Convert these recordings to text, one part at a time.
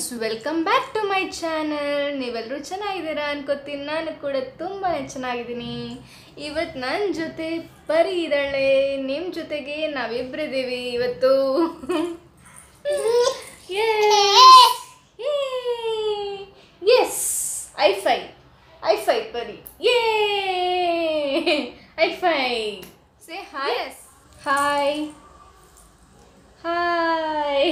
Friends welcome back to my channel ನೀವೆಲ್ಲರೂ ಚೆನ್ನಾಗಿದ್ದೀರಾ ಅನ್ಕೋತೀನಿ ನಾನು ಕೂಡ ತುಂಬಾ ಚೆನ್ನಾಗಿದ್ದೀನಿ ಇವತ್ತು ನನ್ನ ಜೊತೆ ಪರಿ ಇದ್ದಾಳೆ ನಿಮ್ಮ ಜೊತೆಗೆ ನಾವಿಬ್ಬರಿದ್ದೀವಿ ಇವತ್ತು ಎಸ್ ಐ ಫೈ ಐ ಫೈ ಪರಿ ಯೇ ಐ ಫೈ ಸೇ ಹಾಯ್ ಹಾಯ್ ಹಾಯ್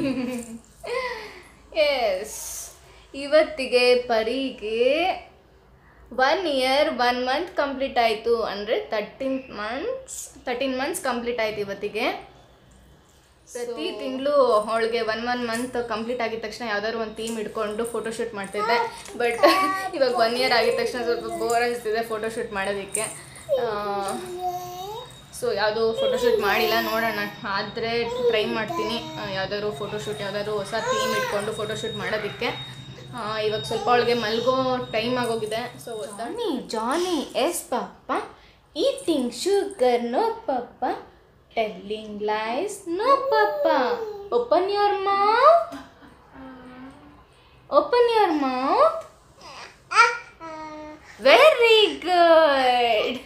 ಎಸ್ ಇವತ್ತಿಗೆ ಪರಿಗೆ one year one month complete ಆಯಿತು ಅಂದರೆ thirteen months thirteen months complete ಆಯ್ತು ಇವತ್ತಿಗೆ ಪ್ರತಿ ತಿಂಗಳು ಅವಳಿಗೆ ಒನ್ ಒನ್ ಮಂತ್ ಕಂಪ್ಲೀಟ್ ಆಗಿದ ತಕ್ಷಣ ಯಾವ್ದಾದ್ರು ಒಂದು ಥೀಮ್ ಇಟ್ಕೊಂಡು ಫೋಟೋಶೂಟ್ ಮಾಡ್ತಿದ್ದೆ ಬಟ್ ಇವಾಗ ಒನ್ ಇಯರ್ ಆಗಿದ ತಕ್ಷಣ ಸ್ವಲ್ಪ ಬೋರ್ ಅನಿಸ್ತಿದೆ ಫೋಟೋಶೂಟ್ ಮಾಡೋದಕ್ಕೆ ಸೊ ಯಾವುದೂ ಫೋಟೋಶೂಟ್ ಮಾಡಿಲ್ಲ ನೋಡೋಣ ಆದರೆ ಟ್ರೈ ಮಾಡ್ತೀನಿ ಆ, ಯಾವ್ದಾದ್ರು ಫೋಟೋಶೂಟ್ ಯಾವ್ದಾದ್ರು ಹೊಸ ಥೀಮ್ ಇಟ್ಕೊಂಡು ಫೋಟೋಶೂಟ್ ಮಾಡೋದಕ್ಕೆ ಆ, ಇವಾಗ ಸ್ವಲ್ಪ ಅವಳಿಗೆ ಮಲ್ಗೋ ಟೈಮ್ ಆಗೋಗಿದೆ so Johnny Johnny yes papa eating sugar no papa telling lies no papa open your mouth open your mouth very good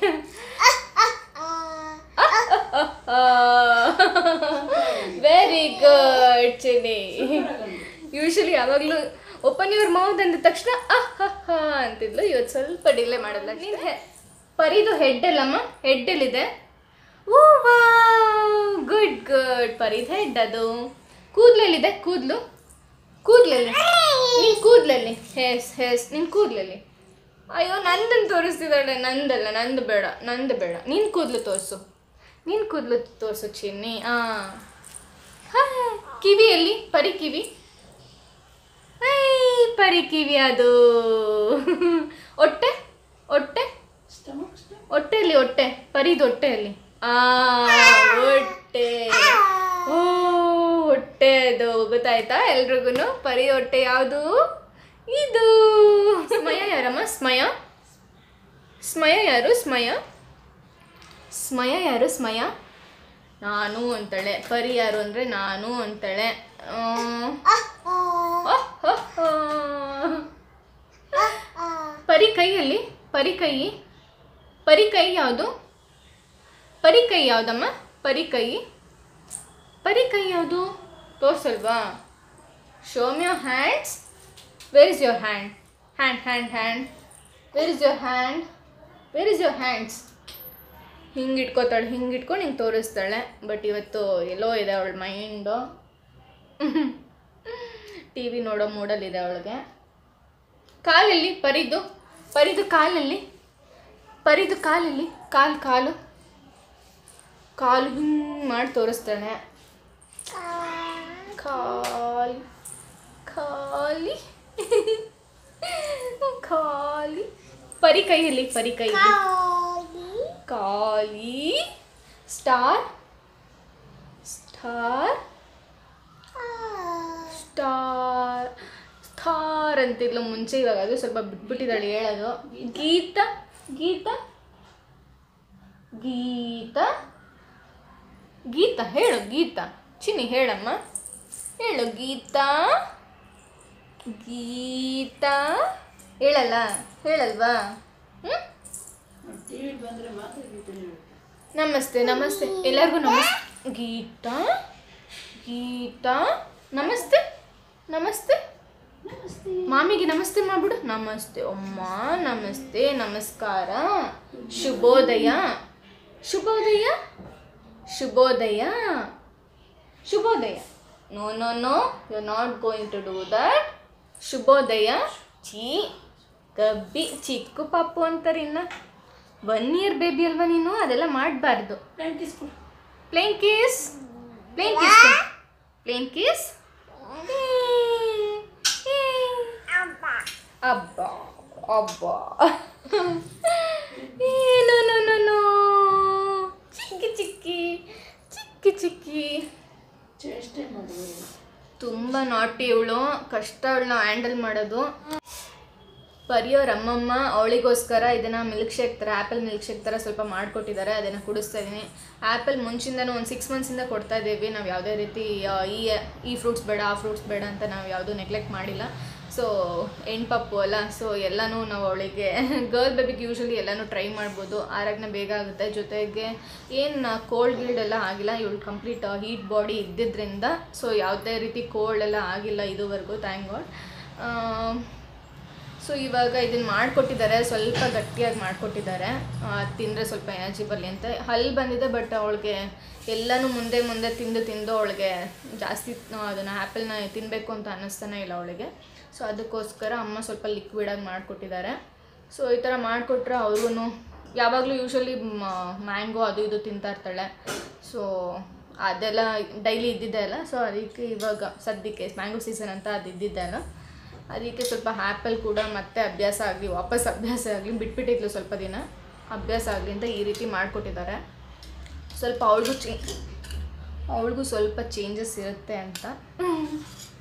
very good ಚಿನಿ ಯೂಶಲಿ ಯಾವಾಗಲೂ ಓಪನ್ ಯುವರ್ ಮೌತ್ ಅಂದ ತಕ್ಷಣ ಅಹ್ ಹ ಹ ಅಂತಿದ್ಲು ಇವತ್ತು ಸ್ವಲ್ಪ ಡಿಲೇ ಮಾಡಲ್ಲ ನೀನು ಹೆ ಪರಿದು ಹೆಡ್ ಅಲ್ಲಮ್ಮ ಹೆಡ್ ಎಲ್ಲಿದೆ ಓ ಗುಡ್ ಗುಡ್ ಪರಿದ ಹೆಡ್ ಅದು ಕೂದಲೆಲ್ಲಿದೆ ಕೂದಲು ಕೂದಲಲ್ಲಿ ನಿನ್ ಕೂದಲಲ್ಲಿ ಹೇಸ್ ಹೇಸ್ ನಿನ್ ಕೂದಲಲ್ಲಿ ಅಯ್ಯೋ ನಂದನ್ನು ತೋರಿಸ್ತಿದ್ದಾಳೆ ನಂದಲ್ಲ ನಂದು ಬೇಡ ನಂದು ಬೇಡ ನಿನ್ನ ಕೂದಲು ತೋರಿಸು ನಿನ್ನ ಕೂದಲು ತೋರಿಸು ಚಿನ್ನಿ ಹಾಂ ಕಿವಿಯಲ್ಲಿ ಪರಿ ಕಿವಿ ಐ ಪರಿ ಕಿವಿ ಅದು ಹೊಟ್ಟೆ ಹೊಟ್ಟೆ ಹೊಟ್ಟೆಯಲ್ಲಿ ಹೊಟ್ಟೆ ಪರಿದು ಹೊಟ್ಟೆಯಲ್ಲಿ ಆ ಹೊಟ್ಟೆ ಓ ಹೊಟ್ಟೆ ಅದು ಗೊತ್ತಾಯ್ತಾ ಎಲ್ರಿಗೂ ಪರಿ ಹೊಟ್ಟೆ ಯಾವುದು ಇದು ಸ್ಮಯ ಯಾರಮ್ಮ ಸ್ಮಯ ಸ್ಮಯ ಯಾರು ಸ್ಮಯ ಸ್ಮಯ ಯಾರು ಸ್ಮಯ ನಾನು ಅಂತಾಳೆ ಪರಿ ಯಾರು ಅಂದರೆ ನಾನು ಅಂತಾಳೆ ಆ, ಅಹ್, ಅಹ್, ಅಹ್. ಪರಿ ಕೈಯಲ್ಲಿ ಪರಿ ಕೈ ಪರಿ ಕೈ ಯಾವುದು ಪರಿ ಕೈ ಯಾವುದಮ್ಮ ಪರಿ ಕೈ ಪರಿ ಕೈ ಯಾವುದು ತೋರ್ಸಲ್ವಾ show your hands where is your hand hand hand hand where is your hand where is your hands ಹಿಂಗೆ ಇಟ್ಕೋತಾಳೆ ಹಿಂಗೆ ಇಟ್ಕೊಂಡು ಹಿಂಗೆ ತೋರಿಸ್ತಾಳೆ ಬಟ್ ಇವತ್ತು ಎಲ್ಲೋ ಇದೆ ಅವಳ ಮೈಂಡು ಟಿ ವಿ ನೋಡೋ ಮೂಡಲ್ಲಿದೆ ಅವಳಿಗೆ ಕಾಲಲ್ಲಿ ಪರಿದು ಪರಿದು ಕಾಲಲ್ಲಿ ಪರಿದು ಕಾಲಲ್ಲಿ ಕಾಲು ಕಾಲು ಕಾಲು ಹಿಂಗೆ ಮಾಡಿ ತೋರಿಸ್ತಾಳೆ ಖಾಲಿ ಖಾಲಿ ಖಾಲಿ ಪರಿ ಕೈಯಲ್ಲಿ ಪರಿ ಕೈ ಖಾಲಿ ಸ್ಟಾರ್ ಸ್ಟಾರ್ ಸ್ಟಾರ್ ಸ್ಟಾರ್ ಅಂತಿದ್ಲು ಮುಂಚೆ ಇವಾಗ ಅದು ಸ್ವಲ್ಪ ಬಿಟ್ಬಿಟ್ಟಿದ್ದಾಳೆ ಹೇಳೋದು ಗೀತ ಗೀತ ಗೀತ ಗೀತ ಹೇಳು ಗೀತ ಚಿನ್ನಿ ಹೇಳಮ್ಮ ಹೇಳು ಗೀತ ಗೀತ ಹೇಳಲ್ಲ ಹೇಳಲ್ವಾ ಹ್ಞೂ ನಮಸ್ತೆ ನಮಸ್ತೆ ಎಲ್ಲರಿಗೂ ನಮಸ್ತೆ ಗೀತಾ ಗೀತಾ ನಮಸ್ತೆ ನಮಸ್ತೆ ಮಾಮಿಗೆ ನಮಸ್ತೆ ಮಾಡ್ಬಿಡು ನಮಸ್ತೆ ಅಮ್ಮ ನಮಸ್ತೆ ನಮಸ್ಕಾರ ಶುಭೋದಯ ಶುಭೋದಯ ಶುಭೋದಯ ಶುಭೋದಯ no no no you not going to do that ಶುಭೋದಯ ಚೀ ಗಬ್ಬಿ ಚಿಕ್ಕು ಪಪ್ಪು ಅಂತಾರೆ ಇನ್ನ ಒನ್ ಇಯರ್ ಬೇಬಿ ಅಲ್ವಾ ನೀನು ಅದೆಲ್ಲ ಮಾಡಬಾರ್ದು plane kiss plane kiss plane kiss ಅಬ್ಬ ಅಬ್ಬ ಏನೋ ನೋ ನೋ ನೋ ಚಿಕ್ಕಿ ಚಿಕ್ಕಿ ಚಿಕ್ಕಿ ಚಿಕ್ಕಿ ತುಂಬ ನಾಟಿ ಇವಳು ಕಷ್ಟ ಅವಳನ್ನ ಹ್ಯಾಂಡಲ್ ಮಾಡೋದು ಪರಿಯೋರ್ ಅಮ್ಮಮ್ಮ ಅವಳಿಗೋಸ್ಕರ ಇದನ್ನು ಮಿಲ್ಕ್ ಶೇಕ್ ಥರ ಆ್ಯಪಲ್ ಮಿಲ್ಕ್ ಶೇಕ್ ಥರ ಸ್ವಲ್ಪ ಮಾಡಿಕೊಟ್ಟಿದ್ದಾರೆ ಅದನ್ನು ಕುಡಿಸ್ತಾ ಇದ್ದೀನಿ ಆ್ಯಪಲ್ ಮುಂಚಿಂದನೂ ಒಂದು ಸಿಕ್ಸ್ ಮಂತ್ಸಿಂದ ಕೊಡ್ತಾ ಇದ್ದೀವಿ ನಾವು ಯಾವುದೇ ರೀತಿ ಆ, ಈ ಈ ಫ್ರೂಟ್ಸ್ ಬೇಡ ಆ ಫ್ರೂಟ್ಸ್ ಬೇಡ ಅಂತ ನಾವು ಯಾವುದೂ ನೆಗ್ಲೆಕ್ಟ್ ಮಾಡಿಲ್ಲ ಸೊ ಹೆಣ್ಪಪ್ಪು ಅಲ್ಲ ಸೊ ಎಲ್ಲನೂ ನಾವು ಅವಳಿಗೆ ಗರ್ಲ್ ಬೇಬಿಗೆ ಯೂಶ್ವಲಿ ಎಲ್ಲನೂ ಟ್ರೈ ಮಾಡ್ಬೋದು ಆರೋಗ್ಯ ಬೇಗ ಆಗುತ್ತೆ ಜೊತೆಗೆ ಏನು ಕೋಲ್ಡ್ ಗಿಲ್ಡ್ ಎಲ್ಲ ಆಗಿಲ್ಲ ಇವಳು ಕಂಪ್ಲೀಟ್ ಹೀಟ್ ಬಾಡಿ ಇದ್ದಿದ್ದರಿಂದ ಸೊ ಯಾವುದೇ ರೀತಿ ಕೋಲ್ಡ್ ಎಲ್ಲ ಆಗಿಲ್ಲ ಇದುವರೆಗೂ ಥ್ಯಾಂಕ್ ಗಾಡ್ ಸೊ ಇವಾಗ ಇದನ್ನು ಮಾಡಿಕೊಟ್ಟಿದ್ದಾರೆ ಸ್ವಲ್ಪ ಗಟ್ಟಿಯಾಗಿ ಮಾಡಿಕೊಟ್ಟಿದ್ದಾರೆ ತಿಂದರೆ ಸ್ವಲ್ಪ ಎನರ್ಜಿ ಬರಲಿ ಅಂತ ಹಲ್ಲು ಬಂದಿದೆ ಬಟ್ ಅವಳಿಗೆ ಎಲ್ಲನೂ ಮುಂದೆ ಮುಂದೆ ತಿಂದು ತಿಂದು ಅವಳಿಗೆ ಜಾಸ್ತಿ ಅದನ್ನು ಆ್ಯಪಲ್ನ ತಿನ್ನಬೇಕು ಅಂತ ಅನ್ನಿಸ್ತಾನೆ ಇಲ್ಲ ಅವಳಿಗೆ ಸೊ ಅದಕ್ಕೋಸ್ಕರ ಅಮ್ಮ ಸ್ವಲ್ಪ ಲಿಕ್ವಿಡಾಗಿ ಮಾಡಿಕೊಟ್ಟಿದ್ದಾರೆ ಸೊ ಈ ಥರ ಮಾಡಿಕೊಟ್ರೆ ಅವ್ರಿಗೂ ಯಾವಾಗಲೂ ಯೂಶ್ವಲಿ ಮ್ಯಾಂಗೋ ಅದು ಇದು ತಿಂತಾ ಇರ್ತಾಳೆ ಸೊ ಅದೆಲ್ಲ ಡೈಲಿ ಇದ್ದಿದ್ದೆ ಅಲ್ಲ ಸೊ ಅದಕ್ಕೆ ಇವಾಗ ಸದ್ಯಕ್ಕೆ ಮ್ಯಾಂಗೋ ಸೀಸನ್ ಅಂತ ಅದು ಇದ್ದಿದ್ದೆ ಅಲ್ಲ ಅದಕ್ಕೆ ಸ್ವಲ್ಪ ಆ್ಯಪಲ್ ಕೂಡ ಮತ್ತೆ ಅಭ್ಯಾಸ ಆಗಲಿ ವಾಪಸ್ ಅಭ್ಯಾಸ ಆಗಲಿ ಬಿಟ್ಬಿಟ್ಟಿದ್ಲು ಸ್ವಲ್ಪ ದಿನ ಅಭ್ಯಾಸ ಆಗಲಿ ಅಂತ ಈ ರೀತಿ ಮಾಡಿಕೊಟ್ಟಿದ್ದಾರೆ ಸ್ವಲ್ಪ ಅವಳಿಗೂ ಚೇ ಅವಳಿಗೂ ಸ್ವಲ್ಪ ಚೇಂಜಸ್ ಇರುತ್ತೆ ಅಂತ